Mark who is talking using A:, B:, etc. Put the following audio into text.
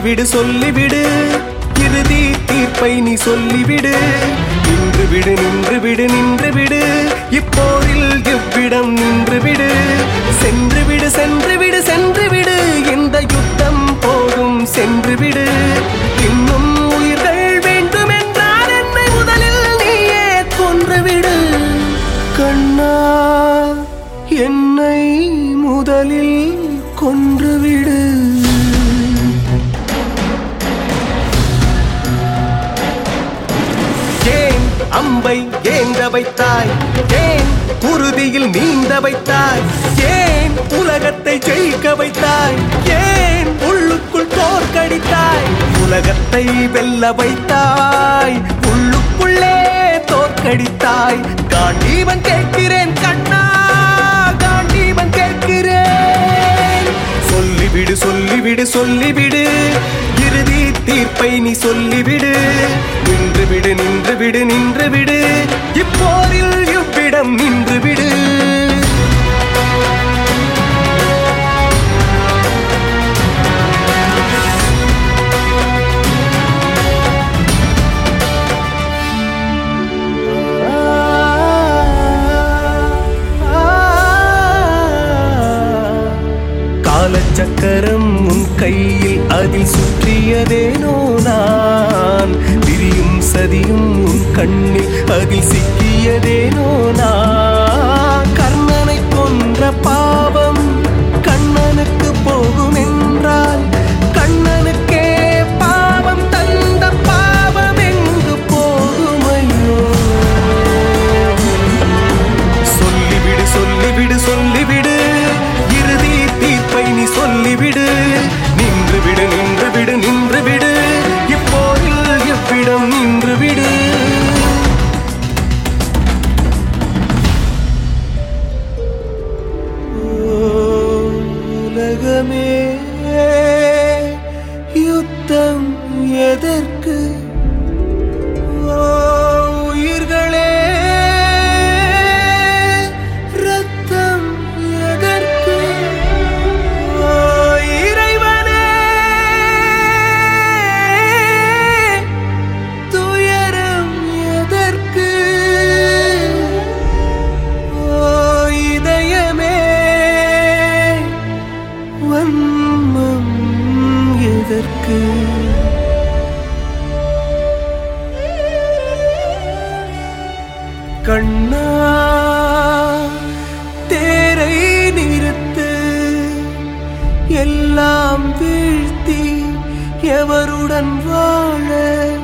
A: சொல்லிவிடு சொல்லிவிடு இறுதி தீர்ப்பை நீ சொல்லிவிடு நின்று விடு நின்று விடு நின்று விடு இப்போரில் இவ்விடம் நின்று விடு சென்று விடு சென்று விடு சென்று விடு இந்த யுத்தம் போதும் சென்று விடு இன்னும் உயிர்கள் வேண்டும் என்றால் என்னை முதலில் நீயே கொன்று விடு கண்ணா என்னை முதலில் கொன்றுவிடு ஏன் அம்பை ஏந்த வைத்தாய் ஏன் குருதியில் நீந்த வைத்தாய் ஏன் உலகத்தை ஜெயிக்க வைத்தாய் ஏன் உள்ளுக்குள் தோற்கடித்தாய் உலகத்தை வெல்ல வைத்தாய் உள்ளுக்குள்ளே தோற்கடித்தாய் காண்டீவன் கேட்கிறேன் கண்ணா காண்டீவன் கேட்கிறேன் சொல்லிவிடு சொல்லிவிடு சொல்லிவிடு இறுதி தீர்ப்பை நீ சொல்லிவிடு நின்று விடு நின்று விடு நின்று விடு இப்போரில் இவ்விடம் நின்று விடு காலச்சக்கரம் உன் கையில் அதில் சுற்றியதேனோ நான் விரியும் சதியும் உன் கண்ணில் அதில் சிக்கியதேனோ நான் கர்ணனை கொன்ற பாவம் கண்ணனுக்கு போகும் என்றால் கண்ணனுக்கே பாவம் தந்த பாவம் எங்கு போகுமையோ சொல்லிவிடு சொல்லிவிடு சொல்லிவிடு இறுதி தீர்ப்பை நீ சொல்லிவிடு நின்று விடு நின்று விடு நின்று விடு இப்போதில் எவ்விடம் நின்று விடு உலகமே யுத்தம் எதற்கு ஓ, உயிர்களே ரத்தம் எதற்கு ஓ, இறைவனே துயரம் எதற்கு ஓ, இதயமே வன்மம் எதற்கு கண்ணா தேரை நிறுத்து எல்லாம் வீழ்த்தி எவருடன் வாழ